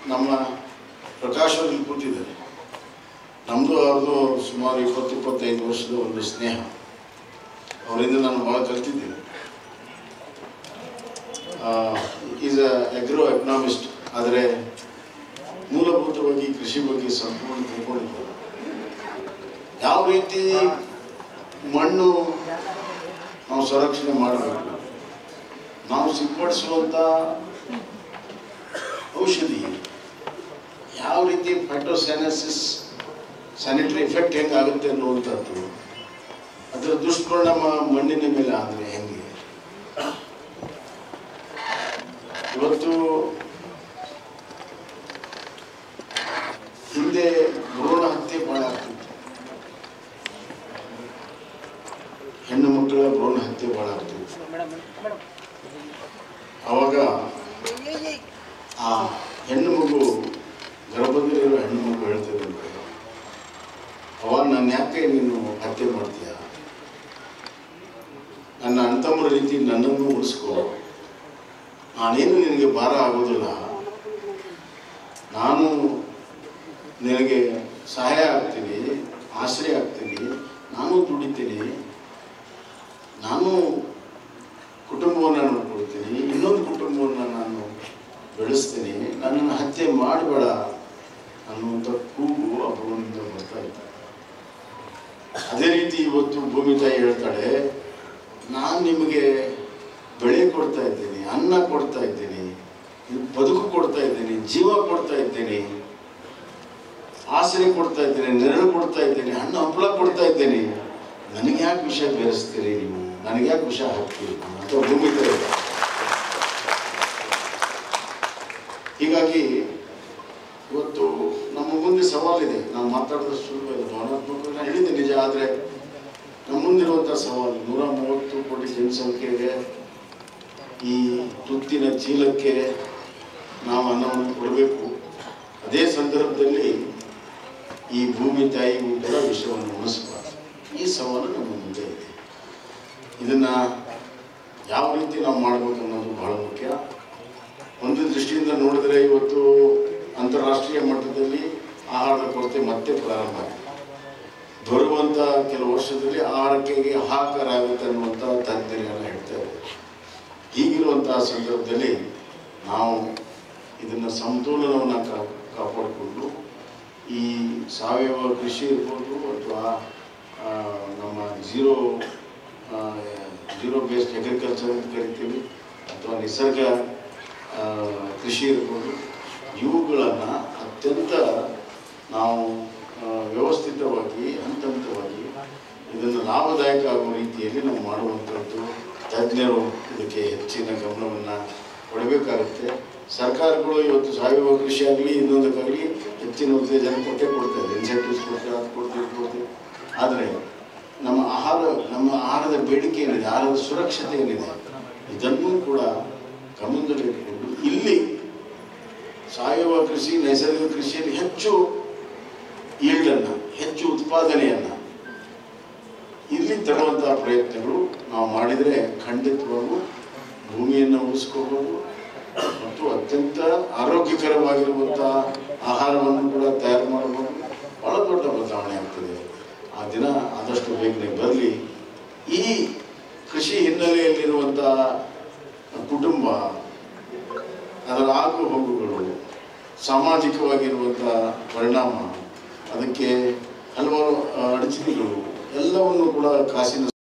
ನಮ್ಮ ಪ್ರಕಾಶ್ ಅವರು ಇಲ್ಲಿ ಕೂತಿದ್ದಾರೆ ನಮ್ಮದು ಅವ್ರದ್ದು ಸುಮಾರು ಇಪ್ಪತ್ತು ಇಪ್ಪತ್ತೈದು ವರ್ಷದ ಒಂದು ಸ್ನೇಹ ಅವರಿಂದ ನಾನು ಭಾಳ ಕಲ್ತಿದ್ದೇನೆ ಈಸ್ ಅ ಎಗ್ರೋ ಎಕನಾಮಿಸ್ಟ್ ಆದರೆ ಮೂಲಭೂತವಾಗಿ ಕೃಷಿ ಬಗ್ಗೆ ಸಂಪೂರ್ಣ ತಿಳ್ಕೊಂಡಿದ್ದಾರೆ ಯಾವ ರೀತಿ ಮಣ್ಣು ನಾವು ಸಂರಕ್ಷಣೆ ಮಾಡಬೇಕು ನಾವು ಸಿಂಪಡಿಸುವಂಥ ಔಷಧಿ ಯಾವ ರೀತಿ ಫೈಟೋಸ್ಯಾನಸಿಸ್ ಸ್ಯಾನಿಟರಿ ಎಫೆಕ್ಟ್ ಹೆಂಗಾಗುತ್ತೆ ಅನ್ನುವಂಥದ್ದು ಅದರ ದುಷ್ಪರಿಣಾಮ ಮಣ್ಣಿನ ಮೇಲೆ ಆದರೆ ಹೆಂಗೆ ಇವತ್ತು ಹಿಂದೆ ಭ್ರೂಣ ಹತ್ಯೆ ಭಾಳ ಆಗ್ತಿತ್ತು ಹೆಣ್ಣು ಮಕ್ಕಳ ಭ್ರೂಣ ಹತ್ಯೆ ಭಾಳ ಆಗ್ತಿತ್ತು ಅವಾಗ ಆ ಹೆಣ್ಣು ಮಗು ಗರ್ಭದಲ್ಲಿರೋ ಹೆಣ್ಣು ಮಗು ಹೇಳ್ತಿದ್ದಂತೆ ಅವ ನಾನು ಯಾಕೆ ನೀನು ಹತ್ಯೆ ಮಾಡ್ತೀಯ ನನ್ನ ಅಣ್ತಮ್ಮರ ರೀತಿ ನನ್ನನ್ನು ಉಳಿಸ್ಕೋ ನಾನೇನು ನಿನಗೆ ಭಾರ ಆಗೋದಿಲ್ಲ ನಾನು ನಿನಗೆ ಸಹಾಯ ಆಗ್ತೀನಿ ಆಶ್ರಯ ಆಗ್ತೀನಿ ನಾನು ದುಡಿತೀನಿ ನಾನು ಕುಟುಂಬವನ್ನು ನೋಡ್ಕೊಳ್ತೀನಿ ಇನ್ನೊಂದು ಕುಟುಂಬವನ್ನು ನಾನು ಬೆಳೆಸ್ತೀನಿ ನನ್ನನ್ನು ಹತ್ಯೆ ಮಾಡಬೇಡ ಅನ್ನುವಂಥ ಕೂಗು ಆ ಭೂಮಿಯಿಂದ ಬರ್ತಾ ಇತ್ತು ಅದೇ ರೀತಿ ಇವತ್ತು ಭೂಮಿ ತಾಯಿ ಹೇಳ್ತಾಳೆ ನಾನು ನಿಮಗೆ ಬೆಳೆ ಕೊಡ್ತಾ ಇದ್ದೀನಿ ಅನ್ನ ಕೊಡ್ತಾ ಇದ್ದೀನಿ ಬದುಕು ಕೊಡ್ತಾ ಇದ್ದೀನಿ ಜೀವ ಕೊಡ್ತಾ ಇದ್ದೀನಿ ಆಸರೆ ಕೊಡ್ತಾ ಇದ್ದೇನೆ ನೆರಳು ಕೊಡ್ತಾ ಇದ್ದೇನೆ ಹಣ್ಣು ಹಂಪಲ ಕೊಡ್ತಾ ಇದ್ದೇನೆ ನನಗೆ ಯಾಕೆ ವಿಷ ಬೆರೆಸ್ತೀರಿ ನೀವು ನನಗೆ ಯಾಕೆ ವಿಷ ಹಾಕ್ತೀರಿ ಅಂತ ಭೂಮಿ ತಾಯಿ ಹೀಗಾಗಿ ಇವತ್ತು ನಮ್ಮ ಮುಂದೆ ಸವಾಲಿದೆ ನಾವು ಮಾತಾಡೋದಷ್ಟು ಸುಲಭ ಇಲ್ಲ ಭಾವನಾತ್ಮಕ ನಾನು ಹೇಳಿದ್ದೆ ನಿಜ ಆದರೆ ನಮ್ಮ ಮುಂದಿರುವಂಥ ಸವಾಲು ನೂರ ಮೂವತ್ತು ಕೋಟಿ ಜನಸಂಖ್ಯೆಗೆ ಈ ತುತ್ತಿನ ಚೀಲಕ್ಕೆ ನಾವು ಅನ್ನವನ್ನು ಕೊಡಬೇಕು ಅದೇ ಸಂದರ್ಭದಲ್ಲಿ ಈ ಭೂಮಿ ತಾಯಿಗೂ ಕೂಡ ವಿಷಯವನ್ನು ಉಣಿಸಬಾರ್ದು ಈ ಸವಾಲು ನಮ್ಮ ಮುಂದೆ ಇದೆ ಇದನ್ನು ಯಾವ ರೀತಿ ನಾವು ಮಾಡಬೇಕು ಅನ್ನೋದು ಬಹಳ ಮುಖ್ಯ ಒಂದು ದೃಷ್ಟಿಯಿಂದ ನೋಡಿದರೆ ಇವತ್ತು ಅಂತಾರಾಷ್ಟ್ರೀಯ ಮಟ್ಟದಲ್ಲಿ ಆಹಾರದ ಕೊರತೆ ಮತ್ತೆ ಪ್ರಾರಂಭ ಆಗಿದೆ ಬರುವಂಥ ಕೆಲವು ವರ್ಷದಲ್ಲಿ ಆಹಾರಕ್ಕೆ ಹಾಹಾಕಾರ ಆಗುತ್ತೆ ಅನ್ನುವಂಥ ತಜ್ಞರೆಲ್ಲ ಹೇಳ್ತಾ ಇದ್ದಾರೆ ಹೀಗಿರುವಂತಹ ಸಂದರ್ಭದಲ್ಲಿ ನಾವು ಇದನ್ನು ಸಮತೋಲನವನ್ನು ಕಾ ಕಾಪಾಡಿಕೊಂಡು ಈ ಸಾವಯವ ಕೃಷಿ ಇರ್ಬೋದು ಅಥವಾ ಆ, ನಮ್ಮ ಜೀರೋ ಜೀರೋ ಬೇಸ್ಡ್ ಅಗ್ರಿಕಲ್ಚರ್ ಅಂತ ಕರಿತೀವಿ ಅಥವಾ ನಿಸರ್ಗ ಆ, ಕೃಷಿ ಇರ್ಬೋದು ಇವುಗಳನ್ನು ಅತ್ಯಂತ ನಾವು ಆ, ವ್ಯವಸ್ಥಿತವಾಗಿ ಹಂತ ಹಂತವಾಗಿ ಇದನ್ನು ಲಾಭದಾಯಕ ಆಗುವ ರೀತಿಯಲ್ಲಿ ನಾವು ಮಾಡುವಂಥದ್ದು ತಜ್ಞರು ಇದಕ್ಕೆ ಹೆಚ್ಚಿನ ಗಮನವನ್ನು ಕೊಡಬೇಕಾಗುತ್ತೆ ಸರ್ಕಾರಗಳು ಇವತ್ತು ಸಾವಯವ ಕೃಷಿ ಆಗಲಿ ಇನ್ನೊಂದಕ್ಕಾಗಲಿ ಹೆಚ್ಚಿನ ಉತ್ತೇಜನ ಕೊಟ್ಟೇ ಕೊಡ್ತಾ ಇದೆ ಇನ್ಸೆಂಟಿವ್ಸ್ ಕೊಡ್ತೇವೆ ಅದು ಕೊಡ್ತೀವಿ ಇದು ಕೊಡ್ತೀವಿ ಆದರೆ ನಮ್ಮ ಆಹಾರ ನಮ್ಮ ಆಹಾರದ ಬೇಡಿಕೆ ಏನಿದೆ ಆಹಾರದ ಸುರಕ್ಷತೆ ಏನಿದೆ ಇದನ್ನು ಕೂಡ ಗಮನದಲ್ಲಿಟ್ಟುಕೊಂಡು ಇಲ್ಲಿ ಸಾವಯವ ಕೃಷಿ ನೈಸರ್ಗಿಕ ಕೃಷಿಯಲ್ಲಿ ಹೆಚ್ಚು ಈಲ್ಡನ್ನು ಹೆಚ್ಚು ಉತ್ಪಾದನೆಯನ್ನು ಇಲ್ಲಿ ತರುವಂತಹ ಪ್ರಯತ್ನಗಳು ನಾವು ಮಾಡಿದರೆ ಖಂಡಿತವಾಗೂ ಭೂಮಿಯನ್ನು ಉಳಿಸ್ಕೋಬಹುದು ಮತ್ತು ಅತ್ಯಂತ ಆರೋಗ್ಯಕರವಾಗಿರುವಂಥ ಆಹಾರವನ್ನು ಕೂಡ ತಯಾರು ಮಾಡಬಹುದು ಬಹಳ ದೊಡ್ಡ ಬದಲಾವಣೆ ಆಗ್ತದೆ ಆ ದಿನ ಆದಷ್ಟು ಬೇಗನೆ ಬರಲಿ ಈ ಕೃಷಿ ಹಿನ್ನೆಲೆಯಲ್ಲಿರುವಂಥ ಕುಟುಂಬ ಅದರ ಆಗು ಹೋಗುಗಳು ಸಾಮಾಜಿಕವಾಗಿರುವಂಥ ಪರಿಣಾಮ ಅದಕ್ಕೆ ಹಲವಾರು ಅಡಚಣೆಗಳು ಎಲ್ಲವನ್ನು ಕೂಡ ಕಾಸಿನ